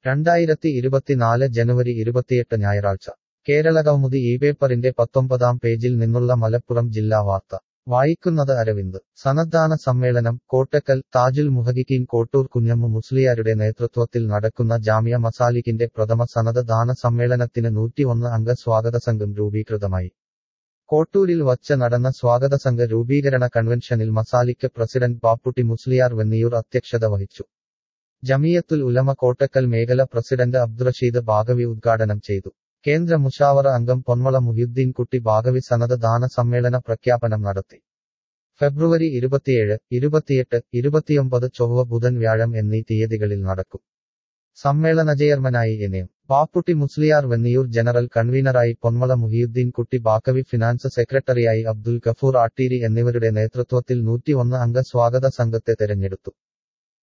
രണ്ടായിരത്തി ഇരുപത്തിനാല് ജനുവരി ഇരുപത്തിയെട്ട് ഞായറാഴ്ച കേരള കൗമുദി ഈ പേപ്പറിന്റെ പത്തൊമ്പതാം പേജിൽ നിന്നുള്ള മലപ്പുറം ജില്ലാ വാർത്ത വായിക്കുന്നത് അരവിന്ദ് സന്നദ്ധാന സമ്മേളനം കോട്ടക്കൽ താജുൽ മുഹകിക്കീൻ കോട്ടൂർ കുഞ്ഞമ്മു മുസ്ലിയാരുടെ നേതൃത്വത്തിൽ നടക്കുന്ന ജാമിയ മസാലിക്കിന്റെ പ്രഥമ സനത ദാന സമ്മേളനത്തിന് നൂറ്റിയൊന്ന് അംഗ സ്വാഗത സംഘം രൂപീകൃതമായി കോട്ടൂരിൽ വച്ച് നടന്ന സ്വാഗത സംഘ രൂപീകരണ കൺവെൻഷനിൽ മസാലിക്ക് പ്രസിഡന്റ് ബാപ്പുട്ടി മുസ്ലിയാർ വെന്നിയൂർ അധ്യക്ഷത വഹിച്ചു ജമിയത്തുൽ ഉലമ കോട്ടക്കൽ മേഖല പ്രസിഡന്റ് അബ്ദുറഷീദ് ബാഗവി ഉദ്ഘാടനം ചെയ്തു കേന്ദ്ര മുഷാവറ അംഗം പൊന്മള മുഹിയുദ്ദീൻ കുട്ടി ബാഗവി സനത ദാന സമ്മേളന പ്രഖ്യാപനം നടത്തി ഫെബ്രുവരി ഇരുപത്തിയേഴ് ഇരുപത്തിയെട്ട് ഇരുപത്തിയൊമ്പത് ചൊവ്വ ബുധൻ വ്യാഴം എന്നീ തീയതികളിൽ നടക്കും സമ്മേളന ചെയർമാനായി എനെയും ബാപ്പുട്ടി മുസ്ലിയാർ വെന്നിയൂർ ജനറൽ കൺവീനറായി പൊന്മള മുഹിയുദ്ദീൻ കുട്ടി ബാക്കവി ഫിനാൻസ് സെക്രട്ടറിയായി അബ്ദുൽ ഗഫൂർ ആട്ടീരി എന്നിവരുടെ നേതൃത്വത്തിൽ നൂറ്റിയൊന്ന് അംഗ സ്വാഗത സംഘത്തെ തെരഞ്ഞെടുത്തു